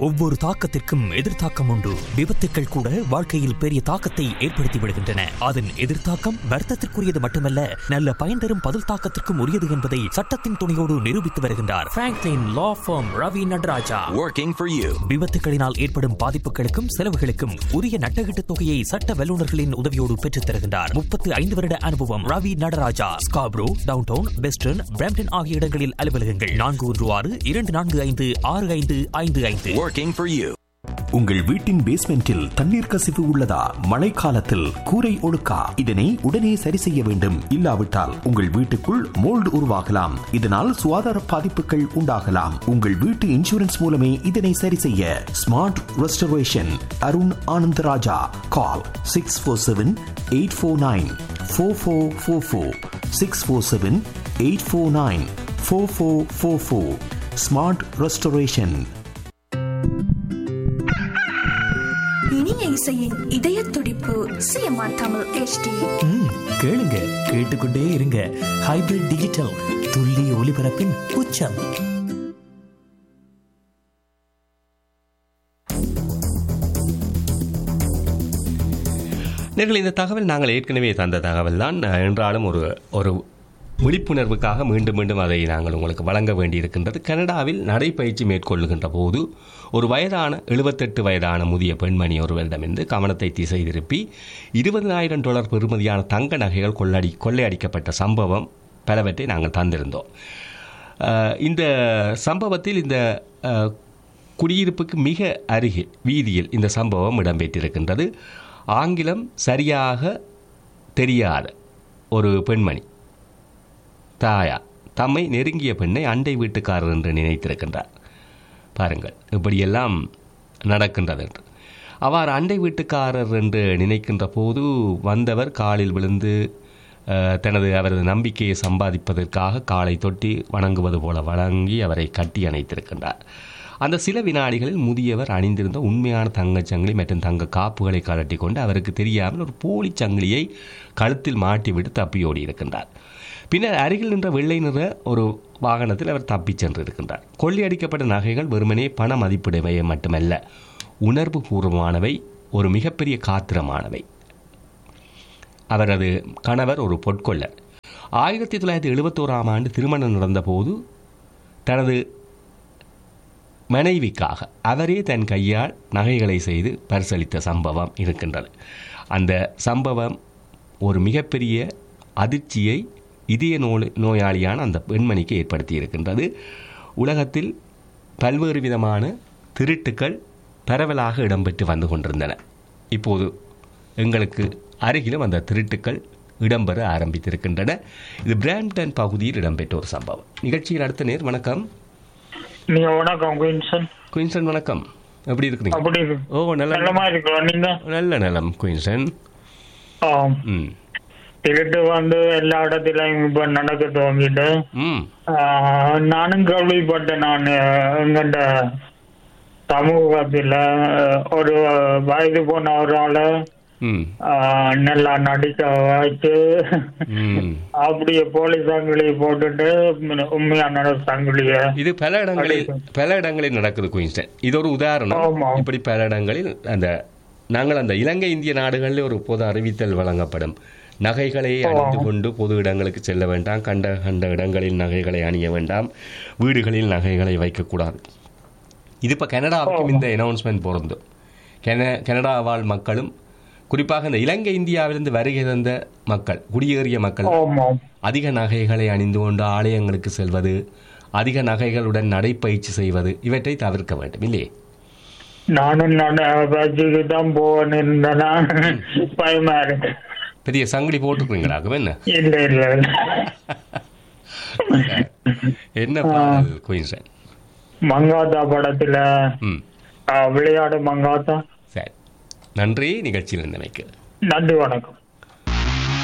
ஒவ்வொரு தாக்கத்திற்கும் எதிர்த்தாக்கம் உண்டு விபத்துக்கள் கூட வாழ்க்கையில் பெரிய தாக்கத்தை ஏற்படுத்தி விடுகின்றன அதன் எதிர்த்தாக்கம் வர்த்தத்திற்குரியது மட்டுமல்ல நல்ல பயன் தரும் பதில் தாக்கத்திற்கும் உரியது என்பதை சட்டத்தின் துணையோடு நிரூபித்து வருகின்றார் Franklin law firm Ravi Nataraja Working for you. விபத்துகளினால் ஏற்படும் பாதிப்புகளுக்கும் செலவுகளுக்கும் உரிய நட்டகீட்டு தொகையை சட்ட வல்லுநர்களின் உதவியோடு பெற்றுத் தருகின்றார் முப்பத்து ஐந்து வருட அனுபவம் Ravi Nataraja Scarborough downtown western Brampton ஆகிய இடங்களில் அலுவலகங்கள் நான்கு ஒன்று ஆறு இரண்டு நான்கு ஐந்து ஆறு ஐந்து ஐந்து ஐந்து Working for you. உங்கள் வீட்டின் பேஸ்மெண்டில் தண்ணீர் கசிவு உள்ளதா மழைக்காலத்தில் கூரை ஒழுக்கா இதனை உடனே சரி செய்ய வேண்டும் இல்லாவிட்டால் உங்கள் வீட்டுக்குள் மோல்டு உருவாகலாம் இதனால் சுகாதார பாதிப்புகள் உண்டாகலாம் உங்கள் வீட்டு இன்சூரன்ஸ் மூலமே இதனை சரி செய்ய smart restoration Arun Anandaraja call six four seven eight four nine four four four four six four seven eight four nine four four four four smart restoration இனிய இசையின் இதய துடிப்பு சிஎம்ஆர் தமிழ் HD ம், கேளுங்க கேட்டுக்கொண்டே இருங்க ஹைபிரிட் டிஜிட்டல் துல்லிய ஒலிபரப்பின் உச்சம் நேர்கள் இந்த தகவல் நாங்கள் ஏற்கனவே தந்த தகவல் தான் என்றாலும் ஒரு ஒரு விழிப்புணர்வுக்காக மீண்டும் மீண்டும் அதை நாங்கள் உங்களுக்கு வழங்க வேண்டியிருக்கின்றது கனடாவில் நடைப்பயிற்சி மேற்கொள்ளுகின்ற போது ஒரு வயதான எழுபத்தெட்டு வயதான முதிய பெண்மணி ஒருவரிடமிருந்து கவனத்தை திசை திருப்பி இருபதனாயிரம் டாலர் பெறுமதியான தங்க நகைகள் கொள்ளடி கொள்ளையடிக்கப்பட்ட சம்பவம் பலவற்றை நாங்கள் தந்திருந்தோம் அஹ், இந்த சம்பவத்தில் இந்த அஹ், குடியிருப்புக்கு மிக அருகில் வீதியில் இந்த சம்பவம் இடம்பெற்றிருக்கின்றது ஆங்கிலம் சரியாக தெரியாத ஒரு பெண்மணி தாயா தம்மை நெருங்கிய பெண்ணை அண்டை வீட்டுக்காரர் என்று நினைத்திருக்கின்றார் பாருங்கள் இப்படியெல்லாம் நடக்கின்றது என்று அவ்வாறு அண்டை வீட்டுக்காரர் என்று நினைக்கின்ற போது வந்தவர் காலில் விழுந்து அஹ், தனது அவரது நம்பிக்கையை சம்பாதிப்பதற்காக காலை தொட்டி வணங்குவது போல வணங்கி அவரை கட்டி அணைத்திருக்கின்றார் அந்த சில வினாடிகளில் முதியவர் அணிந்திருந்த உண்மையான தங்கச் சங்கிலி மற்றும் தங்க காப்புகளை கழட்டி கொண்டு அவருக்கு தெரியாமல் ஒரு போலி சங்கிலியை கழுத்தில் மாட்டிவிட்டு தப்பியோடி இருக்கின்றார் பின்னர் அருகில் நின்ற வெள்ளை நிற ஒரு வாகனத்தில் அவர் தப்பிச் சென்றிருக்கின்றார் கொள்ளையடிக்கப்பட்ட நகைகள் வெறுமனே பண மதிப்புடையவை மட்டுமல்ல உணர்வு பூர்வமானவை ஒரு மிகப்பெரிய காத்திரமானவை அவரது கணவர் ஒரு பொற்கொள்ளர் ஆயிரத்தி தொள்ளாயிரத்தி எழுபத்தோராம் ஆண்டு திருமணம் நடந்தபோது தனது மனைவிக்காக அவரே தன் கையால் நகைகளை செய்து பரிசளித்த சம்பவம் இருக்கின்றது அந்த சம்பவம் ஒரு மிகப்பெரிய அதிர்ச்சியை இதய நோய் நோயாளியான அந்த பெண்மணிக்கு ஏற்படுத்தி இருக்கின்றது உலகத்தில் பல்வேறு விதமான திருட்டுக்கள் பரவலாக இடம்பெற்று வந்து கொண்டிருந்தன இப்போது எங்களுக்கு அருகிலும் அந்த திருட்டுக்கள் இடம்பெற ஆரம்பித்திருக்கின்றன இது பிராம்டன் பகுதியில் இடம்பெற்ற ஒரு சம்பவம் நிகழ்ச்சியில் அடுத்த நேர் வணக்கம் நீங்க வணக்கம் குயின்சன் குயின்சன் வணக்கம் எப்படி இருக்கிறீங்க அப்படி ஓ நல்ல நல்லமா இருக்கிறோம் நீங்க நல்ல நலம் குயின்சன் ஆம். ம் திருட்டு வந்து எல்லா இடத்துலயும் இப்ப நடக்க துவங்கிட்டு ம் ஆஹ், நானும் கேள்விப்பட்டேன் நான் எங்கண்ட சமூகத்துல ஒரு வயது போன ஒரு ஆளு ம் ஆஹ், நல்லா நடிக்க வச்சு ம் அப்படியே போலீஸ் சங்கிலி போட்டுட்டு உண்மையான சங்கிலிய இது பல இடங்களில் பல இடங்களில் நடக்குது குயின்ஸ்டன் இது ஒரு உதாரணம் ஆமா. இப்படி பல இடங்களில் அந்த நாங்கள் அந்த இலங்கை இந்திய நாடுகளில் ஒரு பொது அறிவித்தல் வழங்கப்படும் நகைகளை அணிந்து கொண்டு பொது இடங்களுக்கு செல்ல வேண்டாம் கண்ட கண்ட இடங்களில் நகைகளை அணிய வேண்டாம் வீடுகளில் நகைகளை வைக்கக்கூடாது இது இப்போ கனடாவுக்கும் இந்த அனௌன்ஸ்மெண்ட் பொருந்தும் கென கனடா வாழ் மக்களும் குறிப்பாக இந்த இலங்கை இந்தியாவிலிருந்து வருகை தந்த மக்கள் குடியேறிய மக்கள் ஆமாம் அதிக நகைகளை அணிந்து கொண்டு ஆலயங்களுக்கு செல்வது அதிக நகைகளுடன் நடைப்பயிற்சி செய்வது இவற்றை தவிர்க்க வேண்டும் இல்லையே நானும் நான் பஜ்ஜிக்கு தான் போவேன்னு இருந்தேனா பயமா இருக்கு பெரிய சங்கிலி போட்டுக்கிறீங்களாக்கும் என்ன இல்ல இல்ல இல்ல என்ன பாடல் குயின்சன் மங்காத்தா படத்துல ம் ஆ, விளையாடு மங்காத்தா சரி நன்றி நிகழ்ச்சியில் இருந்தமைக்கு நன்றி வணக்கம்